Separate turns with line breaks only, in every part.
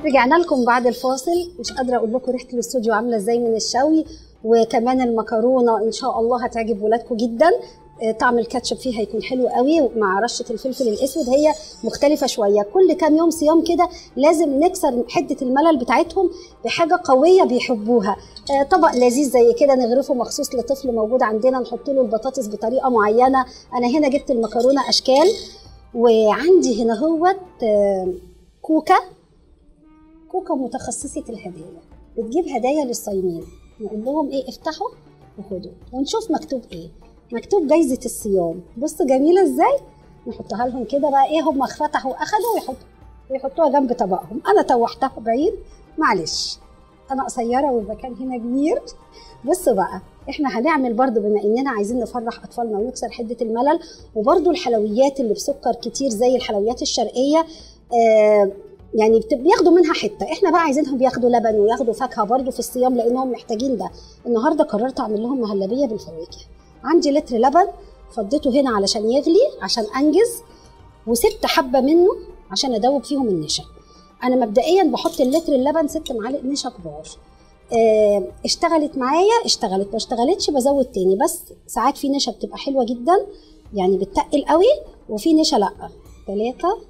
رجعنا لكم بعد الفاصل مش قادره اقول لكم ريحه الاستوديو عامله ازاي من الشوي وكمان المكرونه ان شاء الله هتعجب ولادكم جدا آه، طعم الكاتشب فيها هيكون حلو قوي مع رشه الفلفل الاسود هي مختلفه شويه كل كام يوم صيام كده لازم نكسر حده الملل بتاعتهم بحاجه قويه بيحبوها آه، طبق لذيذ زي كده نغرفه مخصوص لطفل موجود عندنا نحط له البطاطس بطريقه معينه انا هنا جبت المكرونه اشكال وعندي هنا هوت آه، كوكا كوكا متخصصة الهدايا بتجيب هدايا للصايمين نقول لهم ايه افتحوا وخدوا ونشوف مكتوب ايه مكتوب جايزة الصيام بصوا جميلة ازاي نحطها لهم كده بقى ايه هم فتحوا اخدوا ويحطوا ويحطوها جنب طبقهم انا توحتها بعيد معلش انا قصيرة والمكان هنا كبير بصوا بقى احنا هنعمل برضو بما اننا عايزين نفرح اطفالنا ونكسر حدة الملل وبرضو الحلويات اللي بسكر كتير زي الحلويات الشرقية آه يعني بت- بياخدوا منها حته احنا بقى عايزينهم ياخدوا لبن وياخدوا فاكهه برضو في الصيام لانهم محتاجين ده النهارده قررت اعمل لهم مهلبيه بالفواكه عندي لتر لبن فضيته هنا علشان يغلي عشان انجز وست حبه منه عشان ادوب فيهم النشا انا مبدئيا بحط اللتر اللبن ست معالق نشا كبار آه، اشتغلت معايا اشتغلت ما اشتغلتش بزود تاني بس ساعات في نشا بتبقى حلوه جدا يعني بتتقل قوي وفي نشا لا ثلاثة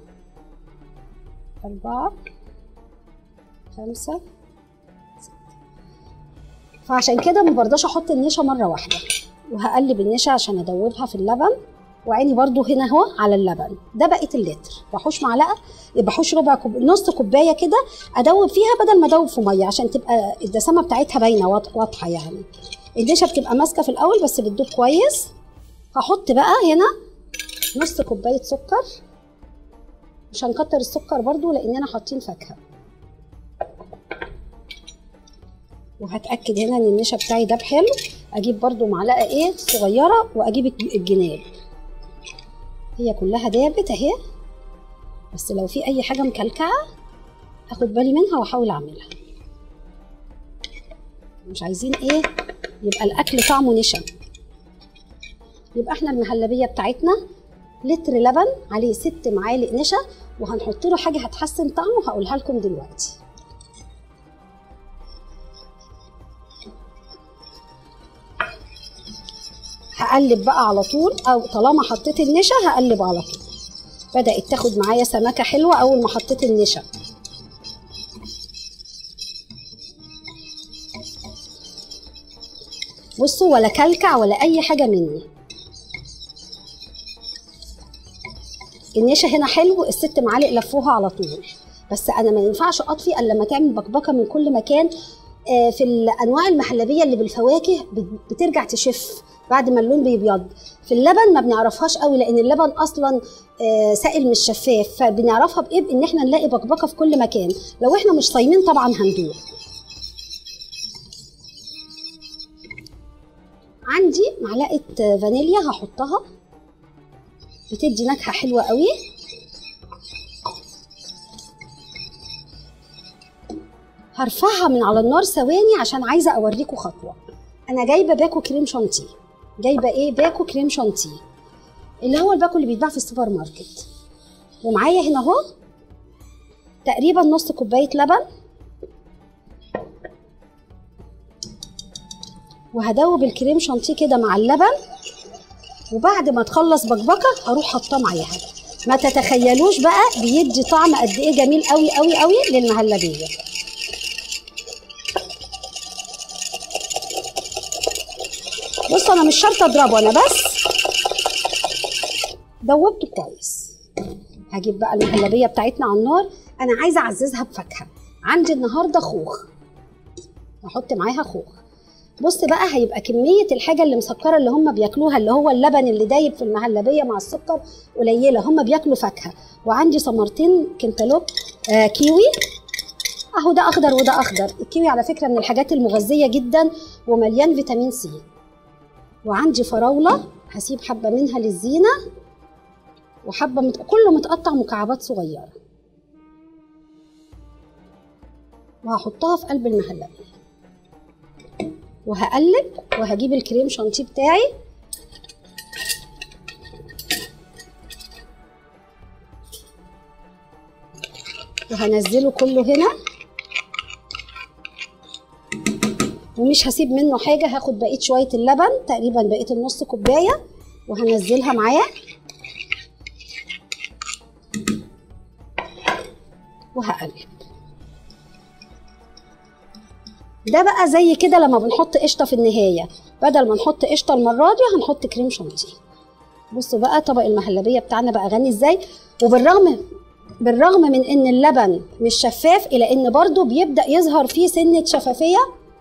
أربعة خمسة ستة فعشان كده ما برضاش أحط النشا مرة واحدة وهقلب النشا عشان أدوبها في اللبن وعيني برضو هنا اهو على اللبن ده بقيت اللتر بحوش معلقه بحوش ربع كوب نص كوبايه كده ادوب فيها بدل ما ادوب في ميه عشان تبقى الدسامه بتاعتها باينه واض- واضحه يعني النشا بتبقى ماسكه في الاول بس بتدوب كويس هحط بقى هنا نص كوبايه سكر مش هنكتر السكر برضو لاننا حاطين فاكهه وهتاكد هنا ان النشا بتاعي ده حلو اجيب برضو معلقه ايه صغيره واجيب الج- الجناب هي كلها دابت اهي بس لو في اي حاجه مكلكعه اخد بالي منها واحاول اعملها مش عايزين ايه يبقى الاكل طعمه نشا يبقى احنا المهلبيه بتاعتنا لتر لبن عليه ست معالق نشا وهنحط له حاجه هتحسن طعمه هقولها لكم دلوقتي هقلب بقى على طول او طالما حطيت النشا هقلب على طول بدات تاخد معايا سمكه حلوه اول ما حطيت النشا بصوا ولا كلكع ولا اي حاجه مني النشا هنا حلو الست معالق لفوها على طول بس انا ما ينفعش اطفي الا لما تعمل بكبكه من كل مكان آه، في الانواع المحلبيه اللي بالفواكه بت- بترجع تشف بعد ما اللون بيبيض في اللبن ما بنعرفهاش قوي لان اللبن اصلا آه، سائل مش شفاف فبنعرفها بايه بان احنا نلاقي بكبكه في كل مكان لو احنا مش صايمين طبعا هندوق عندي معلقه آه، فانيليا هحطها بتدي نكهه حلوه قوي هرفعها من على النار ثواني عشان عايزه اوريكم خطوه انا جايبه باكو كريم شانتيه جايبه ايه باكو كريم شانتيه اللي هو الباكو اللي بيتباع في السوبر ماركت ومعايا هنا اهو تقريبا نص كوبايه لبن وهدوب الكريم شانتيه كده مع اللبن وبعد ما تخلص بكبكه هروح حاطاه معاها ما تتخيلوش بقى بيدي طعم قد ايه جميل قوي قوي قوي للمهلبيه بص انا مش شرط اضربه انا بس دوبته كويس هجيب بقى المهلبيه بتاعتنا على النار انا عايزه اعززها بفاكهه عندي النهارده خوخ هحط معاها خوخ بص بقى هيبقى كميه الحاجه اللي مسكره اللي هم بياكلوها اللي هو اللبن اللي دايب في المهلبيه مع السكر قليله هم بياكلوا فاكهه وعندي ثمرتين كنتالوب آه كيوي اهو ده اخضر وده اخضر الكيوي على فكره من الحاجات المغذيه جدا ومليان فيتامين سي وعندي فراوله هسيب حبه منها للزينه وحبه مت... كله متقطع مكعبات صغيره وهحطها في قلب المهلبيه وهقلب وهجيب الكريم شانتيه بتاعي وهنزله كله هنا ومش هسيب منه حاجه هاخد بقيه شويه اللبن تقريبا بقيه النص كوبايه وهنزلها معاه وهقلب ده بقى زي كده لما بنحط قشطه في النهايه بدل ما نحط قشطه المره دي هنحط كريم شانتيه بصوا بقى طبق المهلبيه بتاعنا بقى غني ازاي وبالرغم بالرغم من ان اللبن مش شفاف الى ان برضو بيبدا يظهر فيه سنه شفافيه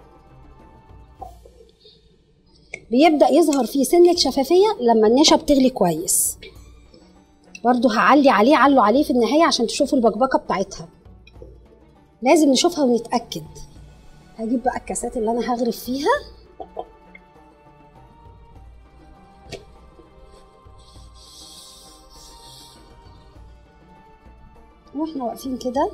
بيبدا يظهر فيه سنه شفافيه لما النشا بتغلي كويس برضو هعلي عليه علوا عليه في النهايه عشان تشوفوا البكبكه بتاعتها لازم نشوفها ونتاكد هجيب بقى الكاسات اللي انا هغرف فيها واحنا واقفين كده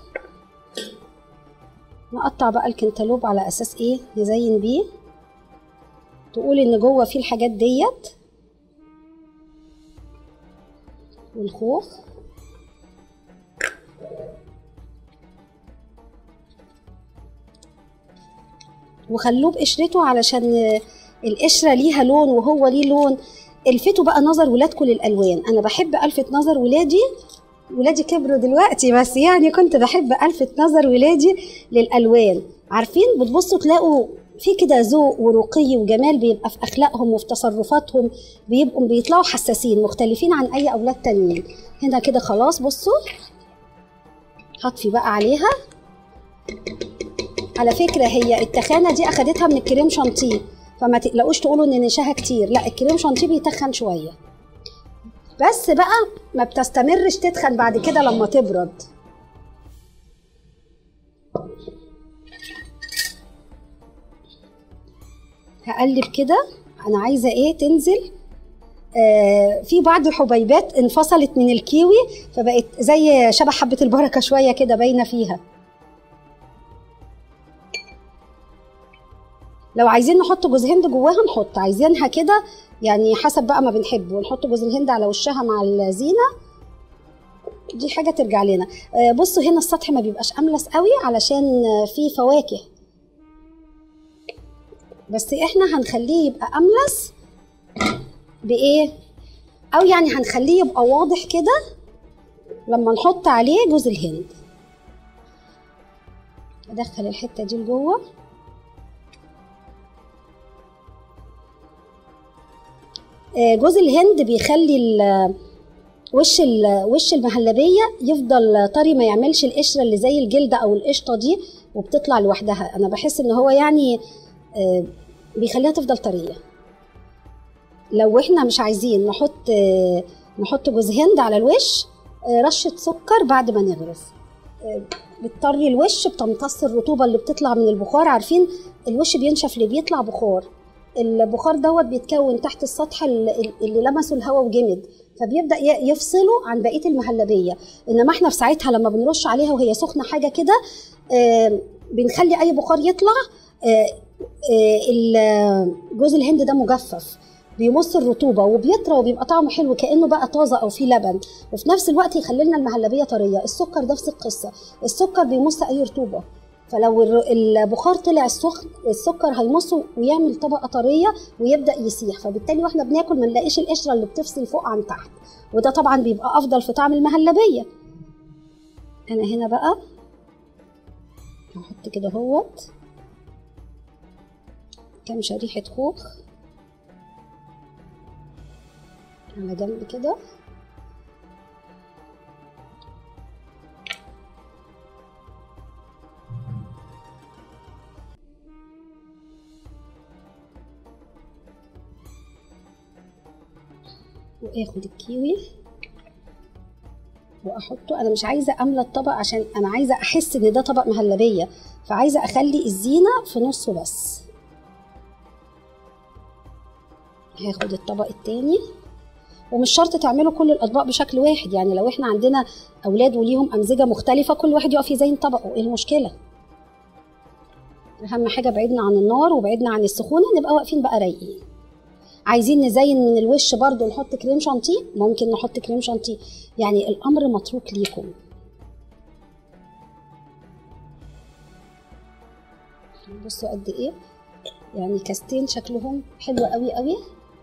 نقطع بقى الكنتالوب على اساس ايه نزين بيه تقول ان جوه فيه الحاجات ديت والخوخ وخلوه بقشرته علشان القشره ليها لون وهو ليه لون الفتوا بقى نظر ولادكم للالوان انا بحب الفت نظر ولادي ولادي كبروا دلوقتي بس يعني كنت بحب الفت نظر ولادي للالوان عارفين بتبصوا تلاقوا في كده ذوق ورقي وجمال بيبقى في اخلاقهم وفي تصرفاتهم بيبقوا بيطلعوا حساسين مختلفين عن اي اولاد تانيين هنا كده خلاص بصوا هطفي بقى عليها على فكره هي التخانه دي اخدتها من الكريم شانتيه فما تقلقوش تقولوا ان نشاها كتير لا الكريم شانتيه بيتخن شويه بس بقى ما بتستمرش تتخن بعد كده لما تبرد هقلب كده انا عايزه ايه تنزل آه في بعض الحبيبات انفصلت من الكيوي فبقت زي شبه حبه البركه شويه كده باينه فيها لو عايزين نحط جوز هند جواها نحط عايزينها كده يعني حسب بقى ما بنحب ونحط جوز الهند على وشها مع الزينه دي حاجه ترجع لنا آه بصوا هنا السطح ما بيبقاش املس قوي علشان فيه فواكه بس احنا هنخليه يبقى املس بايه او يعني هنخليه يبقى واضح كده لما نحط عليه جوز الهند ادخل الحته دي لجوه جوز الهند بيخلي وش وش المهلبيه يفضل طري ما يعملش القشره اللي زي الجلد او القشطه دي وبتطلع لوحدها انا بحس ان هو يعني بيخليها تفضل طريه لو احنا مش عايزين نحط نحط جوز هند على الوش رشه سكر بعد ما نغرف بتطري الوش بتمتص الرطوبه اللي بتطلع من البخار عارفين الوش بينشف اللي بيطلع بخار البخار دوت بيتكون تحت السطح اللي لمسه الهواء وجمد فبيبدا يفصله عن بقيه المهلبيه انما احنا في ساعتها لما بنرش عليها وهي سخنه حاجه كده بنخلي اي بخار يطلع جوز الهند ده مجفف بيمص الرطوبه وبيطرى وبيبقى طعمه حلو كانه بقى طازه او فيه لبن وفي نفس الوقت يخلي لنا المهلبيه طريه السكر نفس القصه السكر بيمص اي رطوبه فلو البخار طلع السخن السكر هيمصه ويعمل طبقه طريه ويبدا يسيح فبالتالي واحنا بناكل ما نلاقيش القشره اللي بتفصل فوق عن تحت وده طبعا بيبقى افضل في طعم المهلبيه انا هنا بقى هحط كده اهوت كام شريحه خوخ على جنب كده واخد الكيوي واحطه انا مش عايزه املى الطبق عشان انا عايزه احس ان ده طبق مهلبيه فعايزه اخلي الزينه في نصه بس هاخد الطبق التاني ومش شرط تعملوا كل الاطباق بشكل واحد يعني لو احنا عندنا اولاد وليهم امزجه مختلفه كل واحد يقف يزين طبقه ايه المشكله اهم حاجه بعدنا عن النار وبعدنا عن السخونه نبقى واقفين بقى رايقين عايزين نزين من الوش برضو نحط كريم شانتيه ممكن نحط كريم شانتيه يعني الامر متروك ليكم بصوا قد ايه يعني كاستين شكلهم حلو قوي قوي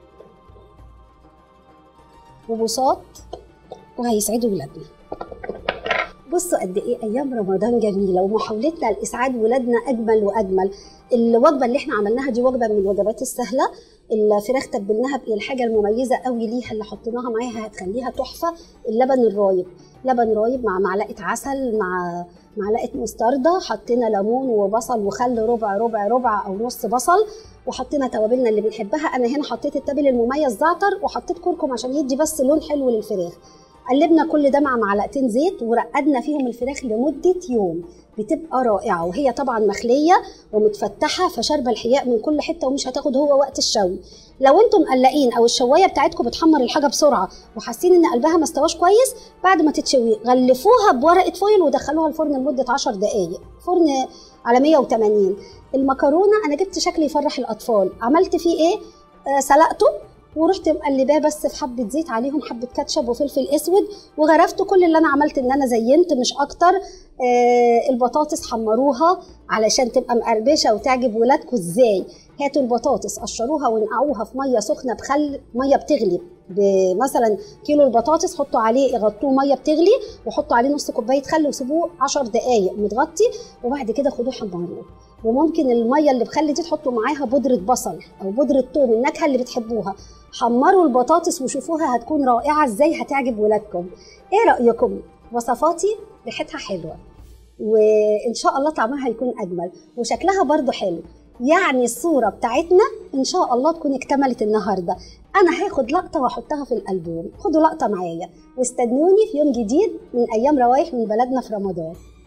وبساط وهيسعدوا ولادنا بصوا قد ايه ايام رمضان جميله ومحاولتنا لاسعاد ولادنا اجمل واجمل الوجبه اللي احنا عملناها دي وجبه من الوجبات السهله الفراخ تبلناها بايه الحاجه المميزه قوي ليها اللي حطيناها معاها هتخليها تحفه اللبن الرايب لبن رايب مع معلقه عسل مع معلقه مستردة حطينا ليمون وبصل وخل ربع ربع ربع او نص بصل وحطينا توابلنا اللي بنحبها انا هنا حطيت التابل المميز زعتر وحطيت كركم عشان يدي بس لون حلو للفراخ قلبنا كل ده مع معلقتين زيت ورقدنا فيهم الفراخ لمده يوم بتبقى رائعه وهي طبعا مخليه ومتفتحه فشاربه الحياء من كل حته ومش هتاخد هو وقت الشوي لو انتم مقلقين او الشوايه بتاعتكم بتحمر الحاجه بسرعه وحاسين ان قلبها ما استواش كويس بعد ما تتشوي غلفوها بورقه فويل ودخلوها الفرن لمده 10 دقائق فرن على 180 المكرونه انا جبت شكل يفرح الاطفال عملت فيه ايه آه سلقته ورحت مقلباه بس في حبه زيت عليهم حبه كاتشب وفلفل اسود وغرفت كل اللي انا عملت ان انا زينت مش اكتر آه البطاطس حمروها علشان تبقى مقربشه وتعجب ولادكم ازاي هاتوا البطاطس قشروها ونقعوها في ميه سخنه بخل ميه بتغلي مثلا كيلو البطاطس حطوا عليه غطوه ميه بتغلي وحطوا عليه نص كوبايه خل وسيبوه 10 دقائق متغطي وبعد كده خدوه حمروه وممكن الميه اللي بخل دي تحطوا معاها بودره بصل او بودره ثوم النكهه اللي بتحبوها حمروا البطاطس وشوفوها هتكون رائعه ازاي هتعجب ولادكم ايه رايكم وصفاتي ريحتها حلوه وان شاء الله طعمها هيكون اجمل وشكلها برضو حلو يعني الصوره بتاعتنا ان شاء الله تكون اكتملت النهارده انا هاخد لقطه واحطها في الالبوم خدوا لقطه معايا واستنوني في يوم جديد من ايام روايح من بلدنا في رمضان